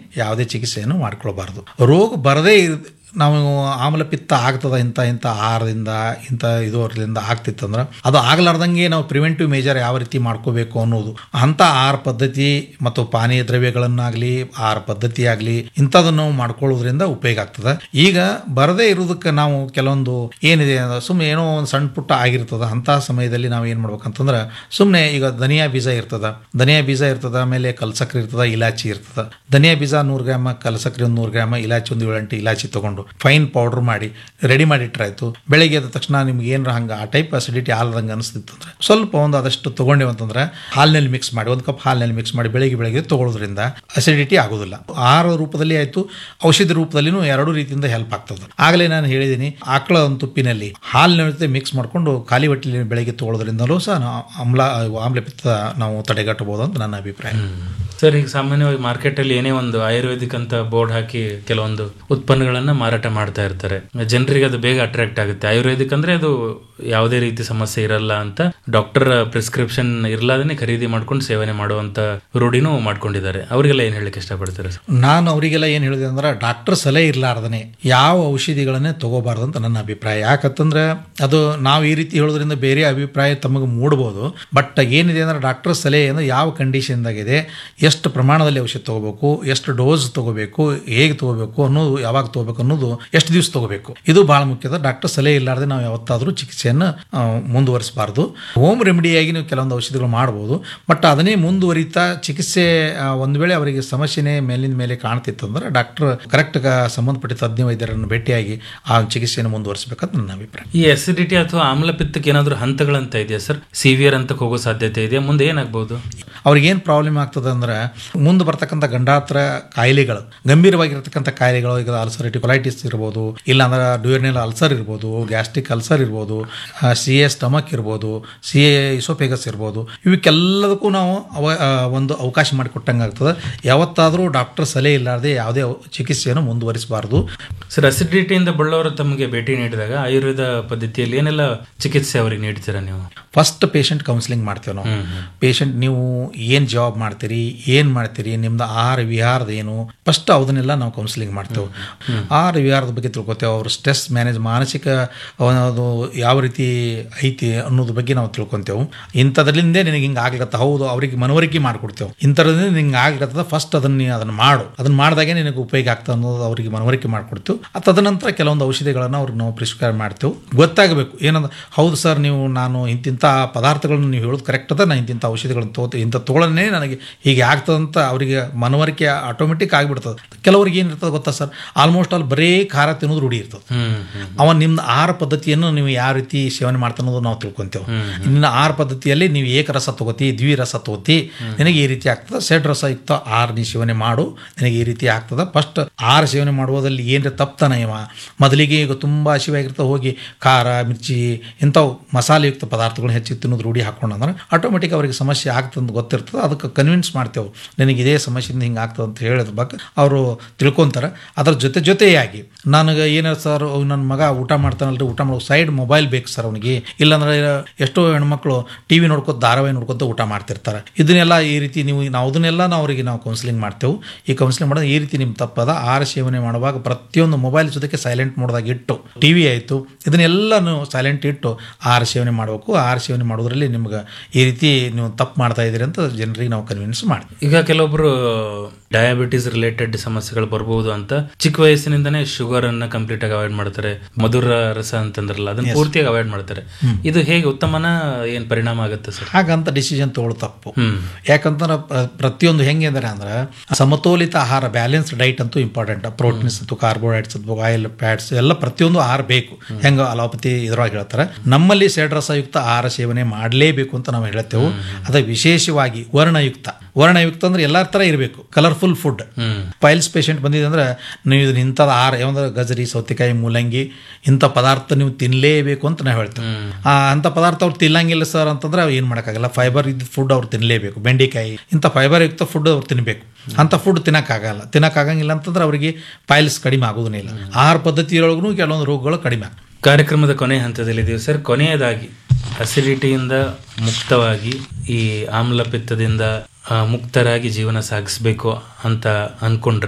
ಯಾವುದೇ ಚಿಕಿತ್ಸೆಯನ್ನು ಮಾಡ್ಕೊಳ್ಬಾರ್ದು ರೋಗ ಬರದೇ ಇರ್- ನಾವು ಆಮ್ಲಪಿತ್ತ ಆಗ್ತದ ಇಂಥ ಇಂಥ ಆಹಾರದಿಂದ ಇಂಥ ಇದರಿಂದ ಆಗ್ತಿತ್ತಂದ್ರೆ ಅದು ಆಗ್ಲಾರ್ದಂಗೆ ನಾವು ಪ್ರಿವೆಂಟಿವ್ ಮೇಜರ್ ಯಾವ ರೀತಿ ಮಾಡ್ಕೋಬೇಕು ಅನ್ನೋದು ಅಂಥ ಆಹಾರ ಪದ್ಧತಿ ಮತ್ತು ಪಾನೀಯ ದ್ರವ್ಯಗಳನ್ನಾಗಲಿ ಆಹಾರ ಪದ್ಧತಿ ಆಗಲಿ ಇಂಥದನ್ನು ನಾವು ಮಾಡ್ಕೊಳ್ಳೋದ್ರಿಂದ ಉಪಯೋಗ ಆಗ್ತದೆ ಈಗ ಬರದೇ ಇರೋದಕ್ಕೆ ನಾವು ಕೆಲವೊಂದು ಏನಿದೆ ಸುಮ್ಮನೆ ಏನೋ ಒಂದು ಸಣ್ಣ ಪುಟ್ಟ ಆಗಿರ್ತದ ಅಂಥ ಸಮಯದಲ್ಲಿ ನಾವು ಏನು ಮಾಡ್ಬೇಕಂತಂದ್ರೆ ಸುಮ್ಮನೆ ಈಗ ಧನಿಯಾ ಬೀಜ ಇರ್ತದ ಧನಿಯಾ ಬೀಜ ಇರ್ತದ ಆಮೇಲೆ ಕಲ್ಸಕ್ರೆ ಇರ್ತದ ಇಲಾಚಿ ಇರ್ತದ ಧನಿಯಾ ಬೀಜ ನೂರು ಗ್ರಾಮ ಕಲ್ಸಕ್ರೆ ಒಂದು ನೂರು ಗ್ರಾಮ ಇಲಾಚಿ ಒಂದು ಏಳೆಂಟು ಇಲಾಚಿ ತಗೊಂಡು ಫೈನ್ ಪೌಡರ್ ಮಾಡಿ ರೆಡಿ ಮಾಡಿ ಇಟ್ಟರಾಯ್ತು ಬೆಳಗ್ಗೆ ಎದ್ದ ತಕ್ಷಣ ನಿಮ್ಗೆ ಏನಾರ ಹಂಗೆ ಆ ಟೈಪ್ ಅಸಿಡಿಟಿ ಹಾಲ್ದಂಗೆ ಅನಿಸ್ತಿತ್ತು ಅಂದ್ರೆ ಸ್ವಲ್ಪ ಒಂದು ಅದಷ್ಟು ತಗೊಂಡೇವು ಅಂತಂದ್ರೆ ಹಾಲಿನಲ್ಲಿ ಮಿಕ್ಸ್ ಮಾಡಿ ಒಂದು ಕಪ್ ಹಾಲಿನಲ್ಲಿ ಮಿಕ್ಸ್ ಮಾಡಿ ಬೆಳಗ್ಗೆ ಬೆಳಗ್ಗೆ ತಗೊಳ್ಳೋದ್ರಿಂದ ಅಸಿಡಿಟಿ ಆಗೋದಿಲ್ಲ ಆಹಾರ ರೂಪದಲ್ಲಿ ಆಯಿತು ಔಷಧಿ ರೂಪದಲ್ಲಿನೂ ಎರಡೂ ರೀತಿಯಿಂದ ಹೆಲ್ಪ್ ಆಗ್ತದೆ ಆಗಲೇ ನಾನು ಹೇಳಿದ್ದೀನಿ ಆಕಳ ಒಂದು ತುಪ್ಪಿನಲ್ಲಿ ಹಾಲಿನ ಜೊತೆ ಮಿಕ್ಸ್ ಮಾಡಿಕೊಂಡು ಖಾಲಿ ಹೊಟ್ಟೆಲಿ ಬೆಳಗ್ಗೆ ತಗೊಳ್ಳೋದ್ರಿಂದಲೂ ಸಹ ನಾವು ಆಮ್ಲ ಆಮ್ಲಪಿತ್ತ ನಾವು ತಡೆಗಟ್ಟಬಹುದು ಅಂತ ನನ್ನ ಅಭಿಪ್ರಾಯ ಸರ್ ಈಗ ಸಾಮಾನ್ಯವಾಗಿ ಮಾರ್ಕೆಟಲ್ಲಿ ಏನೇ ಒಂದು ಆಯುರ್ವೇದಿಕ್ ಅಂತ ಬೋರ್ಡ್ ಹಾಕಿ ಕೆಲವೊಂದು ಉತ್ಪನ್ನಗಳನ್ನ ಮಾರಾಟ ಮಾಡ್ತಾ ಇರ್ತಾರೆ ಜನರಿಗೆ ಅದು ಬೇಗ ಅಟ್ರಾಕ್ಟ್ ಆಗುತ್ತೆ ಆಯುರ್ವೇದಿಕ್ ಅಂದ್ರೆ ಅದು ಯಾವುದೇ ರೀತಿ ಸಮಸ್ಯೆ ಇರಲ್ಲ ಅಂತ ಡಾಕ್ಟರ್ ಪ್ರಿಸ್ಕ್ರಿಪ್ಷನ್ ಇರ್ಲಾದನೆ ಖರೀದಿ ಮಾಡ್ಕೊಂಡು ಸೇವನೆ ಮಾಡುವಂತ ರೂಢಿನೂ ಮಾಡ್ಕೊಂಡಿದ್ದಾರೆ ಅವರಿಗೆಲ್ಲ ಏನ್ ಹೇಳಕ್ಕೆ ಇಷ್ಟಪಡ್ತಾರೆ ಸರ್ ನಾನು ಅವರಿಗೆಲ್ಲ ಏನು ಹೇಳಿದೆ ಅಂದ್ರೆ ಡಾಕ್ಟರ್ ಸಲಹೆ ಇರಲಾರ್ದನೆ ಯಾವ ಔಷಧಿಗಳನ್ನೇ ತಗೋಬಾರ್ದು ಅಂತ ನನ್ನ ಅಭಿಪ್ರಾಯ ಯಾಕಂತಂದ್ರೆ ಅದು ನಾವು ಈ ರೀತಿ ಹೇಳೋದ್ರಿಂದ ಬೇರೆ ಅಭಿಪ್ರಾಯ ತಮಗೆ ಮೂಡ್ಬೋದು ಬಟ್ ಏನಿದೆ ಅಂದ್ರೆ ಡಾಕ್ಟರ್ ಸಲಹೆ ಅಂದ್ರೆ ಯಾವ ಕಂಡೀಷನ್ದಾಗಿದೆ ಎಷ್ಟು ಪ್ರಮಾಣದಲ್ಲಿ ಔಷಧ ತಗೋಬೇಕು ಎಷ್ಟು ಡೋಸ್ ತಗೋಬೇಕು ಹೇಗೆ ತಗೋಬೇಕು ಅನ್ನೋದು ಯಾವಾಗ ತಗೋಬೇಕು ಅನ್ನೋದು ಎಷ್ಟು ದಿವಸ ತಗೋಬೇಕು ಇದು ಬಹಳ ಮುಖ್ಯದ ಡಾಕ್ಟರ್ ಸಲಹೆ ಇಲ್ಲಾರ್ದೆ ನಾವು ಯಾವತ್ತಾದರೂ ಚಿಕಿತ್ಸೆಯನ್ನು ಆ, ಮುಂದುವರಿಸಬಾರ್ದು ಹೋಮ್ ರೆಮಿಡಿಯಾಗಿ ನೀವು ಕೆಲವೊಂದು ಔಷಧಿಗಳು ಮಾಡ್ಬೋದು ಬಟ್ ಅದನ್ನೇ ಮುಂದುವರಿತಾ ಚಿಕಿತ್ಸೆ ಆ, ಒಂದು ವೇಳೆ ಅವರಿಗೆ ಸಮಸ್ಯೆನೇ ಮೇಲಿನ ಮೇಲೆ ಕಾಣ್ತಿತ್ತಂದ್ರೆ ಡಾಕ್ಟರ್ ಕರೆಕ್ಟ್ ಸಂಬಂಧಪಟ್ಟ ತಜ್ಞ ವೈದ್ಯರನ್ನು ಭೇಟಿಯಾಗಿ ಆ ಚಿಕಿತ್ಸೆಯನ್ನು ಮುಂದುವರಿಸಬೇಕಂತ ನನ್ನ ಅಭಿಪ್ರಾಯ ಈ ಅಸಿಡಿಟಿ ಅಥವಾ ಆಮ್ಲಪಿತ್ತಕ್ಕೆ ಏನಾದರೂ ಹಂತಗಳಂತ ಇದೆಯಾ ಸರ್ ಸಿವಿಯರ್ ಅಂತಕ್ಕೆ ಹೋಗೋ ಸಾಧ್ಯತೆ ಇದೆಯಾ ಮುಂದೆ ಏನಾಗ್ಬೋದು ಅವ್ರಿಗೇನು ಪ್ರಾಬ್ಲಮ್ ಆಗ್ತದೆ ಅಂದ್ರೆ ಮುಂದೆ ಬರ್ತಕ್ಕಂಥ ಗಂಡಾತ್ರ ಕಾಯಿಲೆಗಳು ಗಂಭೀರವಾಗಿರ್ತಕ್ಕಂಥ ಕಾಯಿಲೆಗಳು ಈಗ ಅಲ್ಸರೇಟಿವ್ ಕೊಲೈಟಿಸ್ ಇರ್ಬೋದು ಇಲ್ಲಾಂದ್ರೆ ಡ್ಯೂರ್ನಲ್ ಅಲ್ಸರ್ ಇರ್ಬೋದು ಗ್ಯಾಸ್ಟ್ರಿಕ್ ಅಲ್ಸರ್ ಇರ್ಬೋದು ಸಿ ಎ ಸ್ಟಮಕ್ ಇರ್ಬೋದು ಸಿ ಎ ಇಸೋಪೇಗಸ್ ಇರ್ಬೋದು ಇವಕ್ಕೆಲ್ಲದಕ್ಕೂ ನಾವು ಅವ ಆ, ಒಂದು ಅವಕಾಶ ಮಾಡಿಕೊಟ್ಟಂಗೆ ಆಗ್ತದೆ ಯಾವತ್ತಾದರೂ ಡಾಕ್ಟರ್ ಸಲಹೆ ಇಲ್ಲಾರ್ದೆ ಯಾವುದೇ ಔ- ಚಿಕಿತ್ಸೆಯನ್ನು ಮುಂದುವರಿಸಬಾರ್ದು ಸರ್ ಅಸಿಡಿಟಿಯಿಂದ ಬಳ್ಳವರು ತಮಗೆ ಭೇಟಿ ನೀಡಿದಾಗ ಆಯುರ್ವೇದ ಪದ್ಧತಿಯಲ್ಲಿ ಏನೆಲ್ಲ ಚಿಕಿತ್ಸೆ ಅವರಿಗೆ ನೀಡ್ತೀರಾ ನೀವು ಫಸ್ಟ್ ಪೇಷಂಟ್ ಕೌನ್ಸಿಲಿಂಗ್ ಮಾಡ್ತೇವೆ ನಾವು ಪೇಷಂಟ್ ನೀವು ಏನು ಜಾಬ್ ಮಾಡ್ತೀರಿ ಏನು ಮಾಡ್ತೀರಿ ನಿಮ್ದು ಆಹಾರ ವಿಹಾರದ ಏನು ಫಸ್ಟ್ ಅದನ್ನೆಲ್ಲ ನಾವು ಕೌನ್ಸಿಲಿಂಗ್ ಮಾಡ್ತೇವೆ ಆಹಾರ ವಿಹಾರದ ಬಗ್ಗೆ ತಿಳ್ಕೊತೇವೆ ಅವ್ರ ಸ್ಟ್ರೆಸ್ ಮ್ಯಾನೇಜ್ ಮಾನಸಿಕ ಅದು ಯಾವ ರೀತಿ ಐತಿ ಅನ್ನೋದ್ರ ಬಗ್ಗೆ ನಾವು ತಿಳ್ಕೊತೇವೆ ಇಂಥದ್ರಲ್ಲಿಂದೇ ನಿನಗೆ ಹಿಂಗೆ ಆಗ್ಲತ್ತ ಹೌದು ಅವ್ರಿಗೆ ಮನವರಿಕೆ ಮಾಡ್ಕೊಡ್ತೇವೆ ಇಂಥದ್ರಿಂದ ನಿಂಗೆ ಆಗ್ಲತ್ತದ ಫಸ್ಟ್ ಅದನ್ನ ನೀ ಅದನ್ನ ಮಾಡು ಅದನ್ನ ಮಾಡಿದಾಗೆ ನಿನಗೆ ಉಪಯೋಗ ಆಗ್ತದೆ ಅನ್ನೋದು ಅವರಿಗೆ ಮನವರಿಕೆ ಮಾಡ್ಕೊಡ್ತೇವೆ ಆ ತದನಂತರ ಕೆಲವೊಂದು ಔಷಧಿಗಳನ್ನು ಅವ್ರಿಗೆ ನಾವು ಪ್ರಿಸ್ಕ್ರೈಬ್ ಮಾಡ್ತೇವೆ ಗೊತ್ತಾಗಬೇಕು ಏನಂದ್ರೆ ಹೌದು ಸರ್ ನೀವು ನಾನು ಇಂತಿಂಥ ಪದಾರ್ಥಗಳನ್ನು ನೀವು ಹೇಳೋದು ಕರೆಕ್ಟ್ ಅದ ನಾನು ಇಂತಿಂಥ ಔಷಧಿಗಳನ್ನು ತಗೋತೀನಿ ಇಂಥ ತಗೊಳ್ಳೋನೇ ನನಗೆ ಹೀಗೆ ಆಗ್ತದಂತ ಅವರಿಗೆ ಮನವರಿಕೆ ಆಟೋಮೆಟಿಕ್ ಆಗಿಬಿಡ್ತದೆ ಕೆಲವ್ರಿಗೆ ಏನಿರ್ತದೆ ಗೊತ್ತಾ ಸರ್ ಆಲ್ಮೋಸ್ಟ್ ಆಲ್ ಬರೀ ಖಾರ ತಿನ್ನೋದು ರೂಢಿ ಇರ್ತದೆ ಅವ ನಿಮ್ಮ ಆಹಾರ ಪದ್ಧತಿಯನ್ನು ನೀವು ಯಾವ ರೀತಿ ಸೇವನೆ ಮಾಡ್ತಾ ಅನ್ನೋದು ನಾವು ತಿಳ್ಕೊಂತೇವೆ ನಿನ್ನ ಆಹಾರ ಪದ್ಧತಿಯಲ್ಲಿ ನೀವು ಏಕರಸ ತಗೋತಿ ದ್ವಿರಸ ತಗೋತಿ ನಿನಗೆ ಈ ರೀತಿ ಆಗ್ತದೆ ಸೆಡ್ ರಸ ಯುಕ್ತ ಆಹಾರ ನೀ ಸೇವನೆ ಮಾಡು ನಿನಗೆ ಈ ರೀತಿ ಆಗ್ತದೆ ಫಸ್ಟ್ ಆಹಾರ ಸೇವನೆ ಮಾಡುವುದಲ್ಲಿ ಏನ್ರ ತಪ್ತಾನ ಇವ ಮೊದಲಿಗೆ ಈಗ ತುಂಬ ಹಸಿವಾಗಿರ್ತಾ ಹೋಗಿ ಖಾರ ಮಿರ್ಚಿ ಇಂಥವು ಮಸಾಲೆಯುಕ್ತ ಪದಾರ್ಥಗಳನ್ನ ಹೆಚ್ಚು ತಿನ್ನೋದು ರೂಢಿ ಹಾಕೊಂಡು ಅಂದ್ರೆ ಆಟೋಮೆಟಿಕ್ ಅವರಿಗೆ ಸಮಸ್ಯೆ ಆಗ್ತದೆ ಅಂತ ಗೊತ್ತಿರ್ತದೆ ಅದಕ್ಕೆ ಕನ್ವಿನ್ಸ್ ಮಾಡ್ತೇವೆ ನಿನಗೆ ಇದೇ ಸಮಸ್ಯೆಯಿಂದ ಹಿಂಗೆ ಆಗ್ತದೆ ಅಂತ ಹೇಳಿದ ಬಗ್ಗೆ ಅವರು ತಿಳ್ಕೊತಾರೆ ಅದ್ರ ಜೊತೆ ಜೊತೆಯಾಗಿ ನನಗೆ ಏನಾರ ಸರ್ ನನ್ನ ಮಗ ಊಟ ಮಾಡ್ತಾನಲ್ರಿ ಊಟ ಮಾಡೋ ಸೈಡ್ ಮೊಬೈಲ್ ಬೇಕು ಸರ್ ಅವನಿಗೆ ಇಲ್ಲಾಂದ್ರೆ ಎಷ್ಟೋ ಹೆಣ್ಮಕ್ಳು ಟಿ ವಿ ನೋಡ್ಕೊತ ಧಾರಾವಾಹಿ ನೋಡ್ಕೊತ ಊಟ ಮಾಡ್ತಿರ್ತಾರೆ ಇದನ್ನೆಲ್ಲ ಈ ರೀತಿ ನೀವು ನಾವು ಅದನ್ನೆಲ್ಲ ನಾವು ಅವರಿಗೆ ನಾವು ಕೌನ್ಸಿಲಿಂಗ್ ಮಾಡ್ತೇವೆ ಈ ಕೌನ್ಸಿಲಿಂಗ್ ಮಾಡೋದು ಈ ರೀತಿ ನಿಮ್ಮ ತಪ್ಪದ ಆಹಾರ ಸೇವನೆ ಮಾಡುವಾಗ ಪ್ರತಿಯೊಂದು ಮೊಬೈಲ್ ಜೊತೆಗೆ ಸೈಲೆಂಟ್ ಮೋಡ್ದಾಗ ಇಟ್ಟು ಟಿ ವಿ ಆಯಿತು ಇದನ್ನೆಲ್ಲನೂ ಸೈಲೆಂಟ್ ಇಟ್ಟು ಆಹಾರ ಸೇವನೆ ಮಾಡಬೇಕು ಆಹಾರ ಸೇವನೆ ಮಾಡೋದ್ರಲ್ಲಿ ನಿಮ್ಗೆ ಈ ರೀತಿ ನೀವು ತಪ್ಪು ಮಾಡ್ತಾ ಇದ್ದೀರಿ ಅಂತ ಜನರಿಗೆ ನಾವು ಕನ್ವಿನ್ಸ್ ಮಾಡ್ತೀವಿ ಈಗ ಕೆಲವೊಬ್ರು ಡಯಾಬಿಟಿಸ್ ರಿಲೇಟೆಡ್ ಸಮಸ್ಯೆಗಳು ಬರ್ಬೋದು ಅಂತ ಚಿಕ್ಕ ವಯಸ್ಸಿನಿಂದನೇ ಶುಗರ್ ಅನ್ನ ಕಂಪ್ಲೀಟ್ ಆಗಿ ಅವಾಯ್ಡ್ ಮಾಡ್ತಾರೆ ಮಧುರ ರಸ ಅಂತಂದ್ರಲ್ಲ ಅದನ್ನ ಪೂರ್ತಿಯಾಗಿ ಅವಾಯ್ಡ್ ಮಾಡ್ತಾರೆ ಇದು ಹೇಗೆ ಉತ್ತಮನ ಏನ್ ಪರಿಣಾಮ ಆಗುತ್ತೆ ಸರ್ ಹಾಗಂತ ಡಿಸಿಷನ್ ತಗೊಳ್ಳೋ ತಪ್ಪು ಹ್ಮ್ ಯಾಕಂತಂದ್ರೆ ಪ್ರ- ಪ್ರತಿಯೊಂದು ಹೆಂಗೆ ಅಂದ್ರೆ ಅಂದ್ರೆ ಸಮತೋಲಿತ ಆಹಾರ ಬ್ಯಾಲೆನ್ಸ್ಡ್ ಡೈಟ್ ಅಂತೂ ಇಂಪಾರ್ಟೆಂಟ್ ಪ್ರೋಟೀನ್ಸ್ ಮತ್ತು ಕಾರ್ಬೋಹೈಡ್ರೇಟ್ಸ್ ಅಥವಾ ಆಯಿಲ್ ಫ್ಯಾಟ್ಸ್ ಎಲ್ಲ ಪ್ರತಿಯೊಂದು ಆಹಾರ ಬೇಕು ಹೆಂಗೆ ಅಲೋಪತಿ ಇದ್ರೊಳಗೆ ಹೇಳ್ತಾರೆ ನಮ್ಮಲ್ಲಿ ಸೇಡ್ರಸಯುಕ್ತ ಆಹಾರ ಸೇವನೆ ಮಾಡಲೇಬೇಕು ಅಂತ ನಾವು ಹೇಳ್ತೇವೆ ಅದ ವಿಶೇಷವಾಗಿ ವರ್ಣಯುಕ್ತ ವರ್ಣಯುಕ್ತ ಅಂದ್ರೆ ಎಲ್ಲರ ಥರ ಇರಬೇಕು ಕಲರ್ಫುಲ್ ಫುಡ್ ಪೈಲ್ಸ್ ಪೇಷಂಟ್ ಬಂದಿದೆ ಅಂದ್ರೆ ನೀವು ಇದನ್ನ ಇಂಥದ್ದು ಆಹಾರ ಯಾವಂದ್ರೆ ಗಜರಿ ಸೌತೆಕಾಯಿ ಮೂಲಂಗಿ ಇಂಥ ಪದಾರ್ಥ ನೀವು ತಿನ್ನಲೇಬೇಕು ಅಂತ ನಾವು ಹೇಳ್ತೇವೆ ಆ ಅಂಥ ಪದಾರ್ಥ ಅವ್ರು ತಿನ್ನಂಗಿಲ್ಲ ಸರ್ ಅಂತಂದ್ರೆ ಏನು ಮಾಡೋಕ್ಕಾಗಲ್ಲ ಫೈಬರ್ ಇದ್ದ ಫುಡ್ ಅವ್ರು ತಿನ್ನಲೇಬೇಕು ಬೆಂಡೆಕಾಯಿ ಇಂಥ ಫೈಬರ್ ಯುಕ್ತ ಫುಡ್ ಅವ್ರು ತಿನ್ನಬೇಕು ಅಂಥ ಫುಡ್ ತಿನ್ನಕ್ಕಾಗಲ್ಲ ತಿನ್ನಕ್ಕಾಗಂಗಿಲ್ಲ ಅಂತಂದ್ರೆ ಅವರಿಗೆ ಪೈಲ್ಸ್ ಕಡಿಮೆ ಆಗೋದೇ ಇಲ್ಲ ಆಹಾರ ಪದ್ಧತಿಯೊಳಗೂ ಕೆಲವೊಂದು ರೋಗಗಳು ಕಡಿಮೆ ಆಗ್ತವೆ. ಕಾರ್ಯಕ್ರಮದ ಕೊನೆ ಹಂತದಲ್ಲಿದ್ದೀವಿ ಸರ್ ಕೊನೆಯದಾಗಿ ಅಸಿಡಿಟಿಯಿಂದ ಮುಕ್ತವಾಗಿ ಈ ಆಮ್ಲಪಿತ್ತದಿಂದ ಆ, ಮುಕ್ತರಾಗಿ ಜೀವನ ಸಾಗಿಸ್ಬೇಕು ಅಂತ ಅನ್ಕೊಂಡ್ರೆ